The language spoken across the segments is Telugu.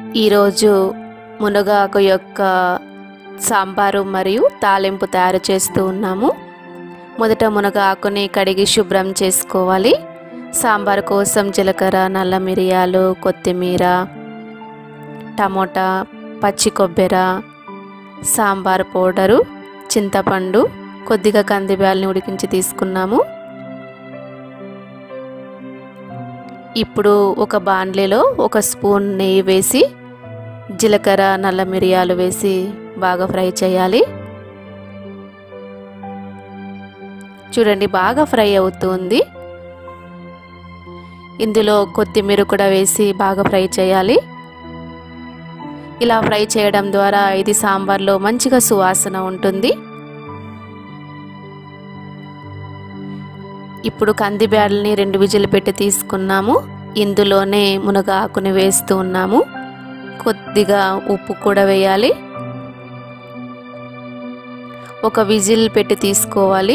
ఈరోజు మునగాకు యొక్క సాంబారు మరియు తాలింపు తయారు చేస్తూ ఉన్నాము మొదట మునగాకుని కడిగి శుభ్రం చేసుకోవాలి సాంబార్ కోసం జీలకర్ర నల్ల మిరియాలు కొత్తిమీర టమోటా పచ్చి కొబ్బెర సాంబార్ పౌడరు చింతపండు కొద్దిగా కందిబ్యాలని ఉడికించి తీసుకున్నాము ఇప్పుడు ఒక బాండ్లీలో ఒక స్పూన్ నెయ్యి వేసి జీలకర్ర నల్ల మిరియాలు వేసి బాగా ఫ్రై చేయాలి చూడండి బాగా ఫ్రై అవుతుంది ఇందులో కొత్తిమీర కూడా వేసి బాగా ఫ్రై చేయాలి ఇలా ఫ్రై చేయడం ద్వారా ఇది సాంబార్లో మంచిగా సువాసన ఉంటుంది ఇప్పుడు కందిబ్యాడల్ని రెండు విజులు పెట్టి తీసుకున్నాము ఇందులోనే మునగ ఆకుని వేస్తూ ఉన్నాము కొద్దిగా ఉప్పు కూడా వేయాలి ఒక విజిల్ పెట్టి తీసుకోవాలి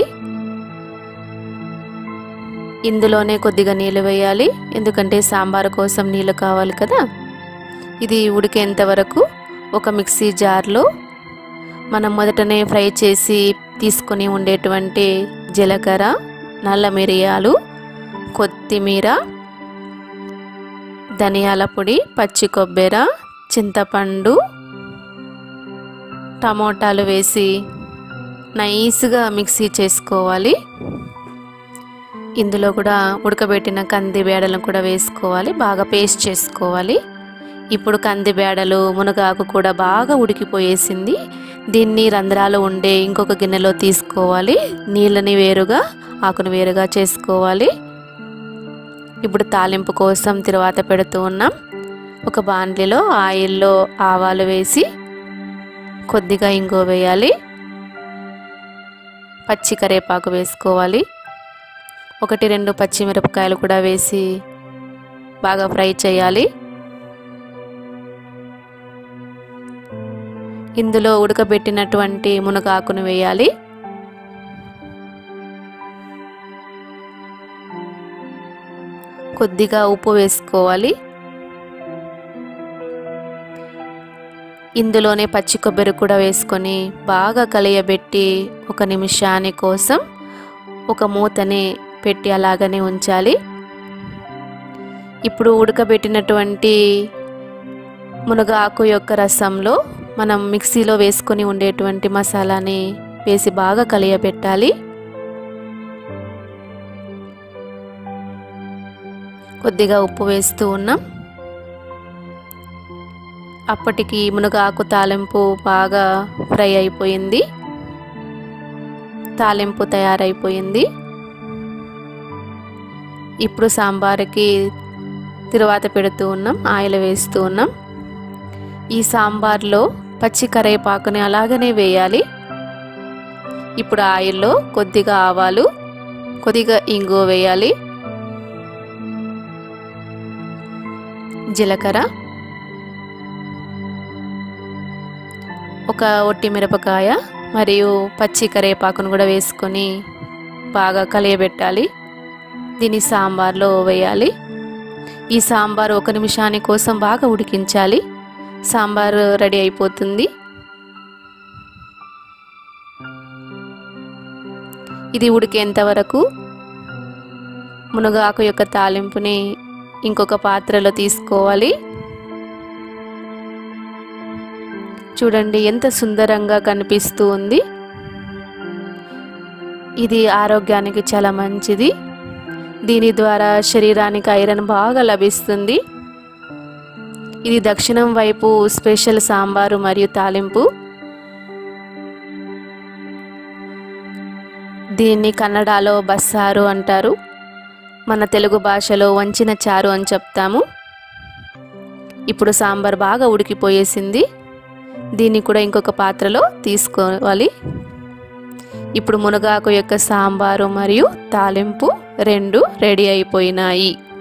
ఇందులోనే కొద్దిగా నీళ్ళు వేయాలి ఎందుకంటే సాంబార్ కోసం నీళ్ళు కావాలి కదా ఇది ఉడికేంత వరకు ఒక మిక్సీ జార్లో మనం మొదటనే ఫ్రై చేసి తీసుకొని ఉండేటువంటి జీలకర్ర నల్ల మిరియాలు కొత్తిమీర ధనియాల పొడి పచ్చి కొబ్బెర చింతపండు టమోటాలు వేసి నైస్గా మిక్సీ చేసుకోవాలి ఇందులో కూడా ఉడకబెట్టిన కంది బేడలను కూడా వేసుకోవాలి బాగా పేస్ట్ చేసుకోవాలి ఇప్పుడు కంది బేడలు మునగాకు కూడా బాగా ఉడికిపోయేసింది దీన్ని రంధ్రాలు ఉండే ఇంకొక గిన్నెలో తీసుకోవాలి నీళ్ళని వేరుగా ఆకును వేరుగా చేసుకోవాలి ఇప్పుడు తాలింపు కోసం తిరువాత పెడుతూ ఉన్నాం ఒక బాండ్లీలో ఆయిల్లో ఆవాలు వేసి కొద్దిగా ఇంగో వేయాలి పచ్చి కరేపాకు వేసుకోవాలి ఒకటి రెండు పచ్చిమిరపకాయలు కూడా వేసి బాగా ఫ్రై చేయాలి ఇందులో ఉడకబెట్టినటువంటి మునగాకును వేయాలి కొద్దిగా ఉప్పు వేసుకోవాలి ఇందులోనే పచ్చి కొబ్బరి కూడా వేసుకొని బాగా కలియబెట్టి ఒక నిమిషాని కోసం ఒక మూతని పెట్టి అలాగనే ఉంచాలి ఇప్పుడు ఉడకబెట్టినటువంటి మునగాకు యొక్క రసంలో మనం మిక్సీలో వేసుకొని ఉండేటువంటి మసాలాని వేసి బాగా కలియబెట్టాలి కొద్దిగా ఉప్పు వేస్తూ ఉన్నాం అప్పటికి మునగాకు తాలింపు బాగా ఫ్రై అయిపోయింది తాలింపు తయారైపోయింది ఇప్పుడు సాంబార్కి తిరువాత పెడుతూ ఉన్నాం ఆయిల్ వేస్తూ ఉన్నాం ఈ సాంబార్లో పచ్చి కరేపాకుని అలాగనే వేయాలి ఇప్పుడు ఆయిల్లో కొద్దిగా ఆవాలు కొద్దిగా ఇంగువ వేయాలి జీలకర్ర ఒక ఒట్టి మిరపకాయ మరియు పచ్చి కరేపాకును కూడా వేసుకొని బాగా కలియబెట్టాలి దీన్ని సాంబార్లో వేయాలి ఈ సాంబార్ ఒక నిమిషాని కోసం బాగా ఉడికించాలి సాంబార్ రెడీ అయిపోతుంది ఇది ఉడికేంత వరకు మునగాకు యొక్క తాలింపుని ఇంకొక పాత్రలో తీసుకోవాలి చూడండి ఎంత సుందరంగా కనిపిస్తూ ఉంది ఇది ఆరోగ్యానికి చాలా మంచిది దీని ద్వారా శరీరానికి ఐరన్ బాగా లభిస్తుంది ఇది దక్షిణం వైపు స్పెషల్ సాంబారు మరియు తాలింపు దీన్ని కన్నడలో బస్సారు అంటారు మన తెలుగు భాషలో వంచిన చారు అని చెప్తాము ఇప్పుడు సాంబార్ బాగా ఉడికిపోయేసింది దీన్ని కూడా ఇంకొక పాత్రలో తీసుకోవాలి ఇప్పుడు మునగాకు యొక్క సాంబారు మరియు తాలింపు రెండు రెడీ అయిపోయినాయి